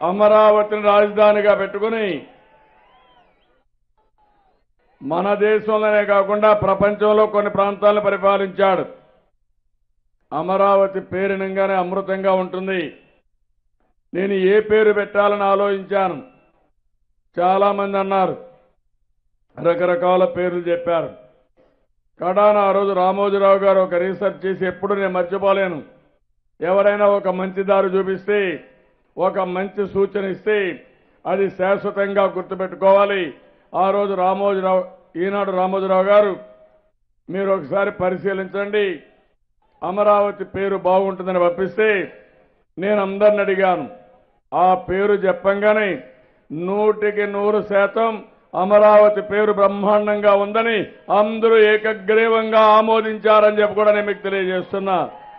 అమరావతిని రాజధానిగా పెట్టుకుని మన దేశంలోనే కాకుండా ప్రపంచంలో కొన్ని ప్రాంతాలను పరిపాలించాడు అమరావతి పేరినంగానే అమృతంగా ఉంటుంది నేను ఏ పేరు పెట్టాలని ఆలోచించాను చాలా మంది అన్నారు రకరకాల పేర్లు చెప్పారు కడాన ఆ రోజు రామోజీరావు గారు ఒక రీసెర్చ్ చేసి ఎప్పుడు నేను మర్చిపోలేను ఎవరైనా ఒక మంచి దారి చూపిస్తే ఒక మంచి సూచన ఇస్తే అది శాశ్వతంగా గుర్తుపెట్టుకోవాలి ఆ రోజు రామోజీరావు ఈనాడు రామోజీరావు గారు మీరు ఒకసారి పరిశీలించండి అమరావతి పేరు బాగుంటుందని పంపిస్తే నేను అందరిని అడిగాను ఆ పేరు చెప్పంగానే నూటికి నూరు శాతం అమరావతి పేరు బ్రహ్మాండంగా ఉందని అందరూ ఏకగ్రీవంగా ఆమోదించారని చెప్పి కూడా నేను మీకు తెలియజేస్తున్నా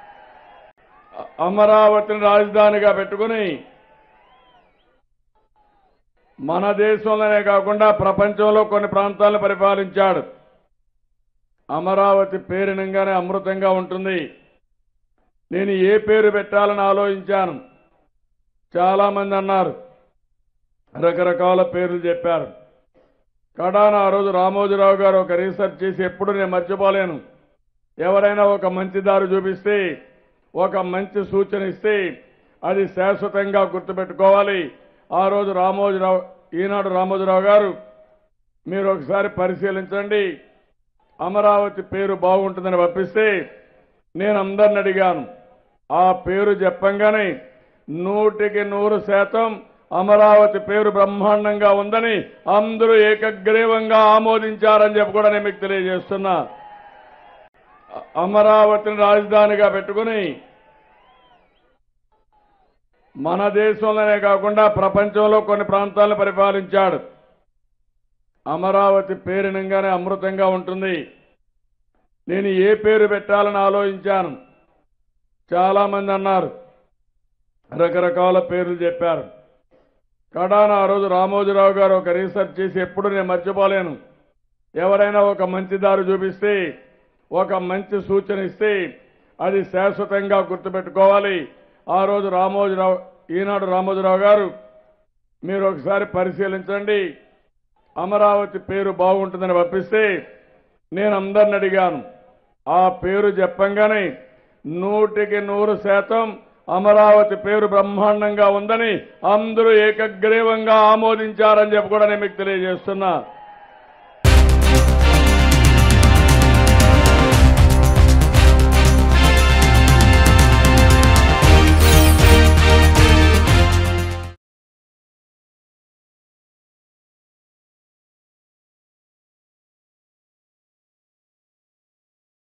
అమరావతిని రాజధానిగా పెట్టుకుని మన దేశంలోనే కాకుండా ప్రపంచంలో కొన్ని ప్రాంతాలను పరిపాలించాడు అమరావతి పేరినంగానే అమృతంగా ఉంటుంది నేను ఏ పేరు పెట్టాలని ఆలోచించాను చాలా మంది అన్నారు రకరకాల పేర్లు చెప్పారు కడాన ఆ రోజు రామోజీరావు గారు ఒక రీసెర్చ్ చేసి ఎప్పుడు నేను మర్చిపోలేను ఎవరైనా ఒక మంచి దారి చూపిస్తే ఒక మంచి సూచన ఇస్తే అది శాశ్వతంగా గుర్తుపెట్టుకోవాలి ఆ రోజు రామోజీరావు ఈనాడు రామోజీరావు గారు మీరు ఒకసారి పరిశీలించండి అమరావతి పేరు బాగుంటుందని పంపిస్తే నేను అందరిని అడిగాను ఆ పేరు చెప్పంగానే నూటికి నూరు శాతం అమరావతి పేరు బ్రహ్మాండంగా ఉందని అందరూ ఏకగ్రీవంగా ఆమోదించారని చెప్పి కూడా నేను మీకు తెలియజేస్తున్నా అమరావతిని రాజధానిగా పెట్టుకుని మన దేశంలోనే కాకుండా ప్రపంచంలో కొన్ని ప్రాంతాలను పరిపాలించాడు అమరావతి పేరినంగానే అమృతంగా ఉంటుంది నేను ఏ పేరు పెట్టాలని ఆలోచించాను చాలా మంది అన్నారు రకరకాల పేర్లు చెప్పారు కడాన ఆ రోజు రామోజీరావు గారు ఒక రీసెర్చ్ చేసి ఎప్పుడు నేను మర్చిపోలేను ఎవరైనా ఒక మంచి దారి చూపిస్తే ఒక మంచి సూచన ఇస్తే అది శాశ్వతంగా గుర్తుపెట్టుకోవాలి ఆ రోజు రామోజీరావు ఈనాడు రామోజీరావు గారు మీరు ఒకసారి పరిశీలించండి అమరావతి పేరు బాగుంటుందని పంపిస్తే నేను అందరిని అడిగాను ఆ పేరు చెప్పంగానే నూటికి నూరు శాతం అమరావతి పేరు బ్రహ్మాండంగా ఉందని అందరూ ఏకగ్రీవంగా ఆమోదించారని చెప్పి కూడా నేను మీకు తెలియజేస్తున్నా